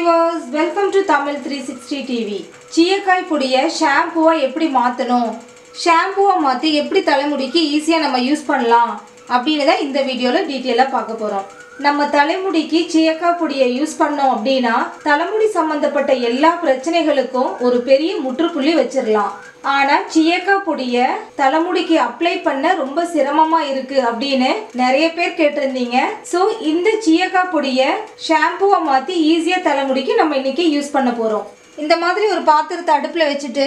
viewers welcome to Tamil three sixty TV சீயக்காய் பொடியை ஷாம்புவை எப்படி மாற்றணும் ஷாம்புவை மாற்றி எப்படி தலைமுடிக்கு ஈஸியாக நம்ம யூஸ் பண்ணலாம் அப்படின்னு தான் இந்த வீடியோவில் டீட்டெயிலாக பார்க்க போகிறோம் நம்ம தலைமுடிக்கு சீயக்காய் பொடியை யூஸ் பண்ணோம் அப்படின்னா தலைமுடி சம்மந்தப்பட்ட எல்லா பிரச்சனைகளுக்கும் ஒரு பெரிய முற்றுப்புள்ளி வச்சிடலாம் ஆனால் சீயக்காய் பொடியை தலைமுடிக்கு அப்ளை பண்ண ரொம்ப சிரமமாக இருக்கு அப்படின்னு நிறைய பேர் கேட்டிருந்தீங்க ஸோ இந்த சீயக்காய் பொடியை ஷாம்புவை மாற்றி ஈஸியாக தலைமுடிக்கு நம்ம இன்னைக்கு யூஸ் பண்ண போகிறோம் இந்த மாதிரி ஒரு பாத்திரத்தை அடுப்பில் வச்சுட்டு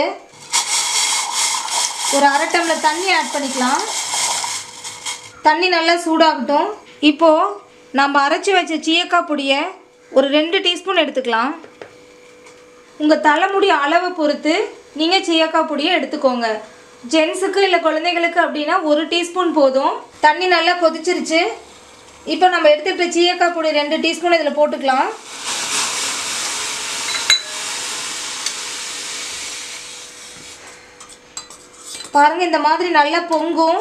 ஒரு அரை டம்ளர் தண்ணி ஆட் பண்ணிக்கலாம் தண்ணி நல்லா சூடாகட்டும் இப்போது நம்ம அரைச்சி வச்ச சீயக்காய் பொடியை ஒரு ரெண்டு டீஸ்பூன் எடுத்துக்கலாம் உங்கள் தலைமுடி அளவை பொறுத்து நீங்கள் சீயக்காய் பொடியை எடுத்துக்கோங்க ஜென்ஸுக்கு இல்லை குழந்தைகளுக்கு அப்படின்னா ஒரு டீஸ்பூன் போதும் தண்ணி நல்லா கொதிச்சிருச்சு இப்போ நம்ம எடுத்துக்கிட்ட சீயக்காய் பொடி ரெண்டு டீஸ்பூன் இதில் போட்டுக்கலாம் பாருங்கள் இந்த மாதிரி நல்லா பொங்கும்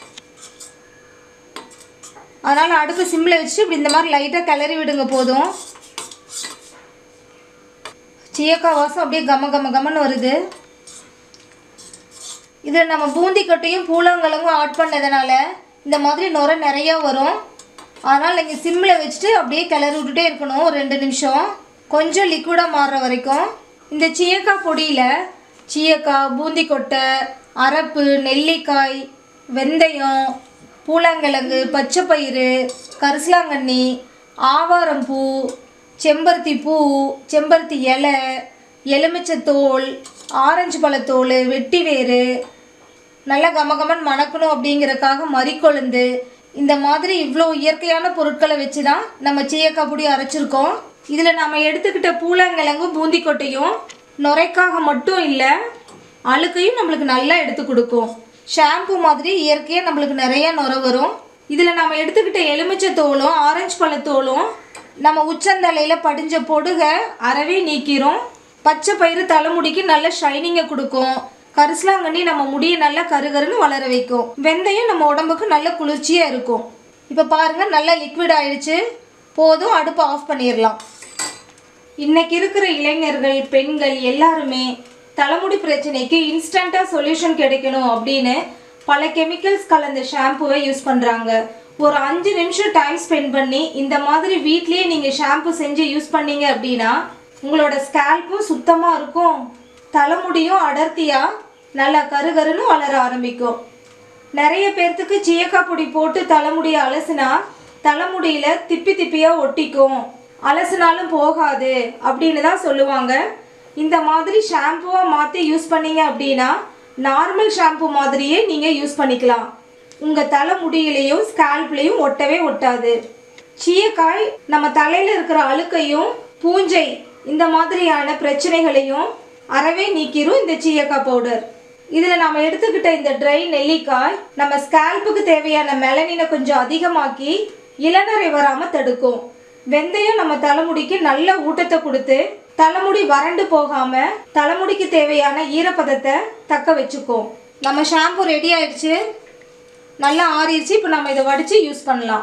அதனால் அடுப்பு சிம்மில் வச்சு இப்படி இந்த மாதிரி லைட்டாக கிளறி விடுங்க போதும் சீயக்காய் வாசம் அப்படியே கம கம கமன்னு வருது இதில் நம்ம பூந்தி கட்டையும் பூலங்கிழங்கும் ஆட் பண்ணதுனால இந்த மாதிரி நுரை நிறையா வரும் அதனால் நீங்கள் சிம்மில் வச்சுட்டு அப்படியே கிளறி விட்டுட்டே இருக்கணும் ஒரு ரெண்டு நிமிஷம் கொஞ்சம் லிக்விடாக மாறுற வரைக்கும் இந்த சீயக்காய் பொடியில் சீயக்காய் பூந்தி கொட்டை அரப்பு நெல்லிக்காய் வெந்தயம் பூலாங்கிழங்கு பச்சைப்பயிறு கரிசலாங்கண்ணி ஆவாரம்பூ செம்பருத்தி பூ செம்பருத்தி இலை எலுமிச்சத்தோல் ஆரஞ்சு பழத்தோல் வெட்டி வேறு நல்லா கமகமன் மணக்கணும் அப்படிங்கறக்காக மறிக்கொழுந்து இந்த மாதிரி இவ்வளோ இயற்கையான பொருட்களை வச்சு தான் நம்ம சீயக்காய் பொடி அரைச்சிருக்கோம் இதில் நம்ம எடுத்துக்கிட்ட பூலாங்கிழங்கு பூந்திக்கொட்டையும் நுரைக்காக மட்டும் இல்லை அழுக்கையும் நம்மளுக்கு நல்லா எடுத்து கொடுக்கும் ஷாம்பு மாதிரி இயற்கையாக நம்மளுக்கு நிறைய நுரை வரும் இதில் நம்ம எடுத்துக்கிட்ட எலுமிச்சை தோலும் ஆரஞ்சு பழத்தோலும் நம்ம உச்சந்தலையில் படிஞ்ச பொடுக அறவே நீக்கிரும் பச்சை பயிறு தலைமுடிக்கு நல்ல ஷைனிங்கை கொடுக்கும் கரிசலாங்கண்ணி நம்ம முடியை நல்லா கருகருன்னு வளர வைக்கும் வெந்தயம் நம்ம உடம்புக்கு நல்ல குளிர்ச்சியாக இருக்கும் இப்போ பாருங்கள் நல்லா லிக்விட் ஆயிடுச்சு போதும் அடுப்பை ஆஃப் பண்ணிடலாம் இன்னைக்கு இருக்கிற இளைஞர்கள் பெண்கள் எல்லாருமே தலைமுடி பிரச்சனைக்கு இன்ஸ்டண்ட்டாக சொல்யூஷன் கிடைக்கணும் அப்படின்னு பல கெமிக்கல்ஸ் கலந்த ஷாம்புவை யூஸ் பண்ணுறாங்க ஒரு அஞ்சு நிமிஷம் டைம் ஸ்பெண்ட் பண்ணி இந்த மாதிரி வீட்லேயே நீங்கள் ஷாம்பு செஞ்சு யூஸ் பண்ணீங்க அப்படின்னா உங்களோட ஸ்கேல்ப்பும் சுத்தமாக இருக்கும் தலைமுடியும் அடர்த்தியாக நல்லா கருகருன்னு வளர ஆரம்பிக்கும் நிறைய பேர்த்துக்கு சீயக்காய் பொடி போட்டு தலைமுடியை அலசுனா தலைமுடியில திப்பி திப்பியா ஒட்டிக்கும் அலசுனாலும் போகாது அப்படின்னு தான் சொல்லுவாங்க இந்த மாதிரி ஷாம்புவை மாற்றி யூஸ் பண்ணீங்க அப்படின்னா நார்மல் ஷாம்பு மாதிரியே நீங்கள் யூஸ் பண்ணிக்கலாம் உங்கள் தலைமுடியிலையும் ஸ்கேல்ப்லேயும் ஒட்டவே ஒட்டாது சீயக்காய் நம்ம தலையில் இருக்கிற அழுக்கையும் பூஞ்சை இந்த மாதிரியான பிரச்சனைகளையும் அறவே நீக்கிரும் இந்த சீயக்காய் பவுடர் இதில் நம்ம எடுத்துக்கிட்ட இந்த ட்ரை நெல்லிக்காய் நம்ம ஸ்கேல்ப்புக்கு தேவையான மெலனினை கொஞ்சம் அதிகமாக்கி இளநரை வராமல் தடுக்கும் வெந்தயம் நம்ம தலைமுடிக்கு நல்ல ஊட்டத்தை கொடுத்து தலைமுடி வறண்டு போகாம தலைமுடிக்கு தேவையான ஈரப்பதத்தை தக்க வச்சுக்கும் நம்ம ஷாம்பு ரெடி ஆயிடுச்சு நல்லா ஆறிடுச்சு இப்போ நம்ம இதை வடித்து யூஸ் பண்ணலாம்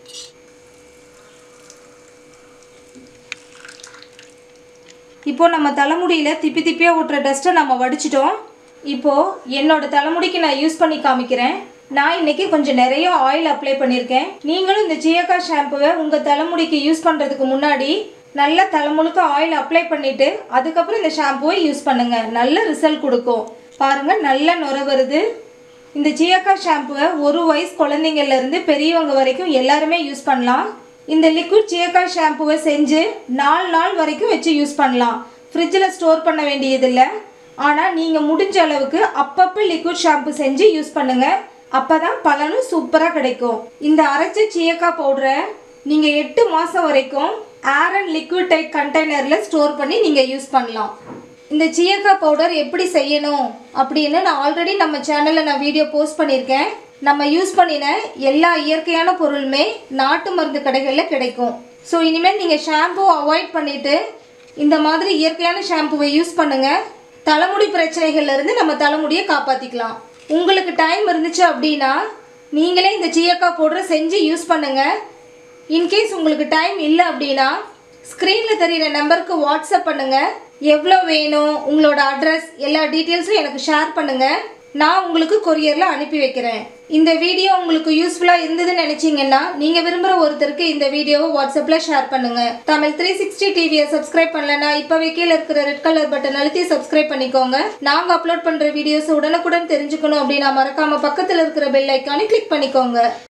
இப்போ நம்ம தலைமுடியில் திப்பி திப்பியாக ஓட்டுற டஸ்ட்டை நம்ம வடிச்சிட்டோம் இப்போது என்னோட தலைமுடிக்கு நான் யூஸ் பண்ணி காமிக்கிறேன் நான் இன்னைக்கு கொஞ்சம் நிறைய ஆயில் அப்ளை பண்ணியிருக்கேன் நீங்களும் இந்த ஜியக்கா ஷாம்புவை உங்கள் தலைமுடிக்கு யூஸ் பண்ணுறதுக்கு முன்னாடி நல்லா தலைமுழுக்க ஆயில் அப்ளை பண்ணிவிட்டு அதுக்கப்புறம் இந்த ஷாம்புவை யூஸ் பண்ணுங்கள் நல்ல ரிசல்ட் கொடுக்கும் பாருங்கள் நல்ல நுர வருது இந்த ஜியக்கா ஷாம்புவை ஒரு வயசு குழந்தைங்கள்ல இருந்து பெரியவங்க வரைக்கும் எல்லாருமே யூஸ் பண்ணலாம் இந்த லிக்விட் ஜியக்கா ஷாம்புவை செஞ்சு நாலு நாள் வரைக்கும் வச்சு யூஸ் பண்ணலாம் ஃப்ரிட்ஜில் ஸ்டோர் பண்ண வேண்டியதில்லை ஆனால் நீங்கள் முடிஞ்ச அளவுக்கு அப்பப்போ லிக்விட் ஷாம்பு செஞ்சு யூஸ் பண்ணுங்கள் அப்போ தான் பலனும் சூப்பராக கிடைக்கும் இந்த அரைச்ச சீயக்கா பவுடரை நீங்கள் எட்டு மாதம் வரைக்கும் ஏர் அண்ட் லிக்விட் டைட் கண்டெய்னரில் ஸ்டோர் பண்ணி நீங்கள் யூஸ் பண்ணலாம் இந்த சீயக்காய் பவுடர் எப்படி செய்யணும் அப்படின்னு நான் ஆல்ரெடி நம்ம சேனலில் நான் வீடியோ போஸ்ட் பண்ணியிருக்கேன் நம்ம யூஸ் பண்ணின எல்லா இயற்கையான பொருளுமே நாட்டு மருந்து கடைகளில் கிடைக்கும் ஸோ இனிமேல் நீங்கள் ஷாம்பு அவாய்ட் பண்ணிவிட்டு இந்த மாதிரி இயற்கையான ஷாம்புவை யூஸ் பண்ணுங்கள் தலைமுடி பிரச்சனைகள்ல இருந்து நம்ம தலைமுடியை காப்பாற்றிக்கலாம் உங்களுக்கு டைம் இருந்துச்சு அப்படின்னா நீங்களே இந்த சீயக்காய் பவுடரை செஞ்சு யூஸ் பண்ணுங்கள் இன்கேஸ் உங்களுக்கு டைம் இல்லை அப்படின்னா ஸ்க்ரீனில் தெரியிற நம்பருக்கு வாட்ஸ்அப் பண்ணுங்க எவ்வளோ வேணும் உங்களோட அட்ரஸ் எல்லா டீட்டெயில்ஸும் எனக்கு ஷேர் பண்ணுங்க நான் உங்களுக்கு கொரியரில் அனுப்பி வைக்கிறேன் இந்த வீடியோ உங்களுக்கு யூஸ்ஃபுல்லாக இருந்ததுன்னு நினச்சிங்கன்னா நீங்கள் விரும்புகிற ஒருத்தருக்கு இந்த வீடியோவை வாட்ஸ்அப்பில் ஷேர் பண்ணுங்க தமிழ் த்ரீ சிக்ஸ்டி டிவியை சப்ஸ்கிரைப் பண்ணலன்னா இப்போவே கீழே இருக்கிற ரெட் கலர் பட்டன் அழுத்தி சப்ஸ்கிரைப் பண்ணிக்கோங்க நாங்கள் அப்லோட் பண்ணுற வீடியோஸ் உடனுக்குடன் தெரிஞ்சுக்கணும் அப்படின்னா மறக்காம பக்கத்தில் இருக்கிற பெல் ஐக்கானை கிளிக் பண்ணிக்கோங்க